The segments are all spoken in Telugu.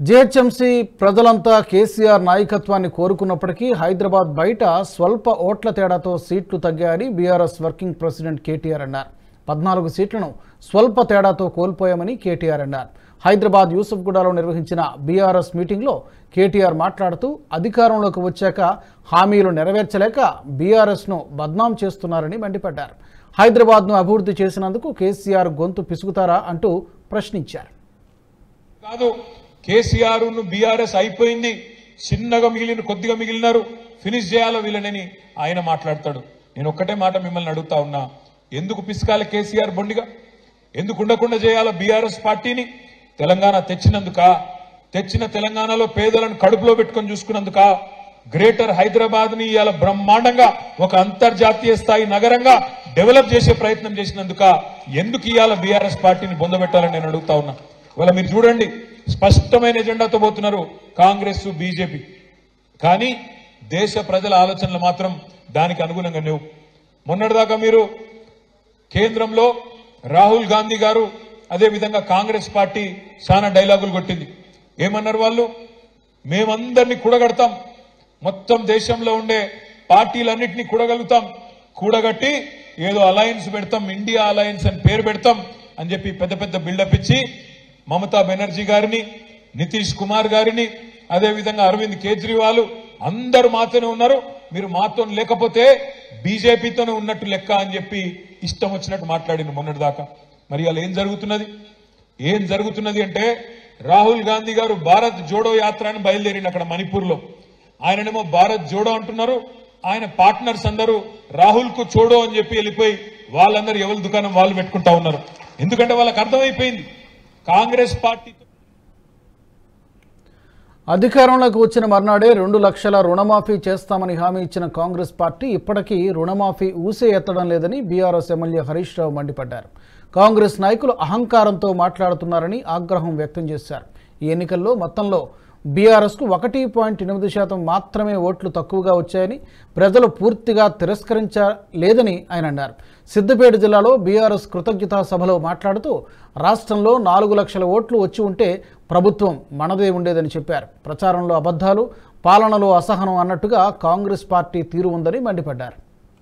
జీహెచ్ఎంసీ ప్రజలంతా కేసీఆర్ నాయకత్వాన్ని కోరుకున్నప్పటికీ హైదరాబాద్ బయట స్వల్ప ఓట్ల తేడాతో సీట్లు తగ్గాయని బీఆర్ఎస్ వర్కింగ్ ప్రెసిడెంట్ కేటీఆర్ అన్నారు పద్నాలుగు సీట్లను స్వల్ప తేడాతో కోల్పోయామని కేటీఆర్ అన్నారు హైదరాబాద్ యూసుఫ్గూడలో నిర్వహించిన బీఆర్ఎస్ మీటింగ్లో కేటీఆర్ మాట్లాడుతూ అధికారంలోకి వచ్చాక హామీలు నెరవేర్చలేక బీఆర్ఎస్ను బద్నాం చేస్తున్నారని మండిపడ్డారు హైదరాబాద్ను అభివృద్ధి చేసినందుకు కేసీఆర్ గొంతు పిసుకుతారా అంటూ ప్రశ్నించారు కాదు కేసీఆర్ ను బీఆర్ఎస్ అయిపోయింది చిన్నగా మిగిలిన కొద్దిగా మిగిలినారు ఫినిష్ చేయాలో వీళ్ళనని ఆయన మాట్లాడతాడు నేను ఒక్కటే మాట మిమ్మల్ని అడుగుతా ఉన్నా ఎందుకు పిసకాలి కేసీఆర్ బొండిగా ఎందుకు ఉండకుండా చేయాలో బీఆర్ఎస్ పార్టీని తెలంగాణ తెచ్చినందుక తెచ్చిన తెలంగాణలో పేదలను కడుపులో పెట్టుకొని చూసుకున్నందుక గ్రేటర్ హైదరాబాద్ ని ఇవాళ బ్రహ్మాండంగా ఒక అంతర్జాతీయ స్థాయి నగరంగా డెవలప్ చేసే ప్రయత్నం చేసినందుక ఎందుకు ఇవాళ బీఆర్ఎస్ పార్టీని బొందబెట్టాలని నేను అడుగుతా ఉన్నా ఇవాళ మీరు చూడండి స్పష్టమైన ఎజెండాతో పోతున్నారు కాంగ్రెస్ బీజేపీ కానీ దేశ ప్రజల ఆలోచనలు మాత్రం దానికి అనుగుణంగా లేవు మొన్నటిదాకా మీరు కేంద్రంలో రాహుల్ గాంధీ గారు అదే విధంగా కాంగ్రెస్ పార్టీ చాలా డైలాగులు కొట్టింది ఏమన్నారు వాళ్ళు మేమందరినీ కూడగడతాం మొత్తం దేశంలో ఉండే పార్టీలన్నింటినీ కూడగలుగుతాం కూడగట్టి ఏదో అలయన్స్ పెడతాం ఇండియా అలయన్స్ అని పేరు పెడతాం అని చెప్పి పెద్ద పెద్ద బిల్డప్ ఇచ్చి మమతా బెనర్జీ గారిని నితీష్ కుమార్ గారిని అదే విధంగా అరవింద్ కేజ్రీవాల్ అందరూ మాతోనే ఉన్నారు మీరు మాతో లేకపోతే బీజేపీతోనే ఉన్నట్టు లెక్క అని చెప్పి ఇష్టం వచ్చినట్టు మాట్లాడింది మొన్నటి దాకా మరి అలా ఏం జరుగుతున్నది ఏం జరుగుతున్నది అంటే రాహుల్ గాంధీ గారు భారత్ జోడో యాత్ర అని బయలుదేరింది అక్కడ మణిపూర్ లో ఆయననేమో భారత్ జోడో అంటున్నారు ఆయన పార్ట్నర్స్ అందరూ రాహుల్ కు చూడో అని చెప్పి వెళ్ళిపోయి వాళ్ళందరూ ఎవరి దుకాణం వాళ్ళు పెట్టుకుంటా ఉన్నారు ఎందుకంటే వాళ్ళకి అర్థమైపోయింది కాంగ్రెస్ పార్టీ అధికారంలోకి వచ్చిన మర్నాడే రెండు లక్షల రుణమాఫీ చేస్తామని హామీ ఇచ్చిన కాంగ్రెస్ పార్టీ ఇప్పటికీ రుణమాఫీ ఊసే ఎత్తడం లేదని బీఆర్ఎస్ ఎమ్మెల్యే హరీష్ రావు మండిపడ్డారు కాంగ్రెస్ నాయకులు అహంకారంతో మాట్లాడుతున్నారని ఆగ్రహం వ్యక్తం చేశారు ఈ ఎన్నికల్లో మొత్తంలో బీఆర్ఎస్కు ఒకటి పాయింట్ ఎనిమిది శాతం మాత్రమే ఓట్లు తక్కువగా వచ్చాయని ప్రజలు పూర్తిగా తిరస్కరించలేదని ఆయన అన్నారు సిద్దిపేట జిల్లాలో బీఆర్ఎస్ కృతజ్ఞతా సభలో మాట్లాడుతూ రాష్ట్రంలో నాలుగు లక్షల ఓట్లు వచ్చి ఉంటే ప్రభుత్వం మనదే ఉండేదని చెప్పారు ప్రచారంలో అబద్ధాలు పాలనలో అసహనం అన్నట్టుగా కాంగ్రెస్ పార్టీ తీరు ఉందని మండిపడ్డారు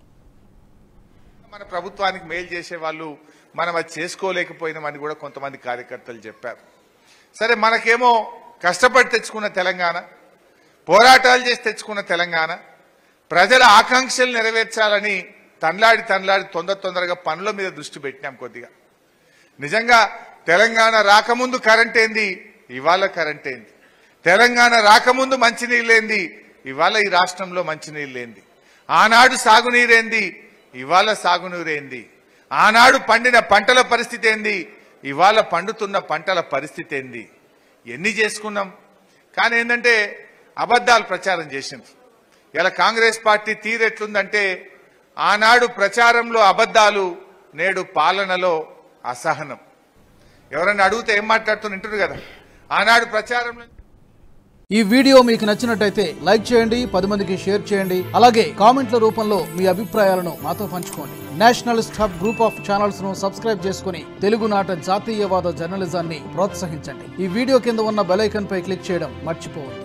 మన ప్రభుత్వానికి మేలు చేసే వాళ్ళు మనం అది చేసుకోలేకపోయినామని కూడా కొంతమంది కార్యకర్తలు చెప్పారు సరే మనకేమో కష్టపడి తెచ్చుకున్న తెలంగాణ పోరాటాలు చేసి తెచ్చుకున్న తెలంగాణ ప్రజల ఆకాంక్షలు నెరవేర్చాలని తన్లాడి తన్లాడి తొందర తొందరగా పనుల మీద దృష్టి పెట్టినాం కొద్దిగా నిజంగా తెలంగాణ రాకముందు కరెంట్ ఏంది ఇవాళ కరెంట్ ఏంది తెలంగాణ రాకముందు మంచినీళ్ళేంది ఇవాళ ఈ రాష్ట్రంలో మంచినీళ్ళేంది ఆనాడు సాగునీరేంది ఇవాళ సాగునీరేంది ఆనాడు పండిన పంటల పరిస్థితి ఏంది ఇవాళ పండుతున్న పంటల పరిస్థితి ఏంది ఎన్ని చేసుకున్నాం కానీ ఏంటంటే అబద్ధాలు ప్రచారం చేసింది ఇలా కాంగ్రెస్ పార్టీ తీరెట్లుందంటే ఆనాడు ప్రచారంలో అబద్ధాలు నేడు పాలనలో అసహనం ఎవరన్నా అడిగితే ఏం మాట్లాడుతున్న వింటారు కదా ఆనాడు ప్రచారంలో ఈ వీడియో మీకు నచ్చినట్టయితే లైక్ చేయండి పది మందికి షేర్ చేయండి అలాగే కామెంట్ల రూపంలో మీ అభిప్రాయాలను మాతో పంచుకోండి nationalist hub group of channels ను సబ్స్క్రైబ్ చేసుకుని తెలుగునాట జాతీయవాద జర్నలిజాన్ని ప్రోత్సహించండి ఈ వీడియో కింద ఉన్న బెల్ ఐకాన్ పై క్లిక్ చేయడం మర్చిపోవద్దు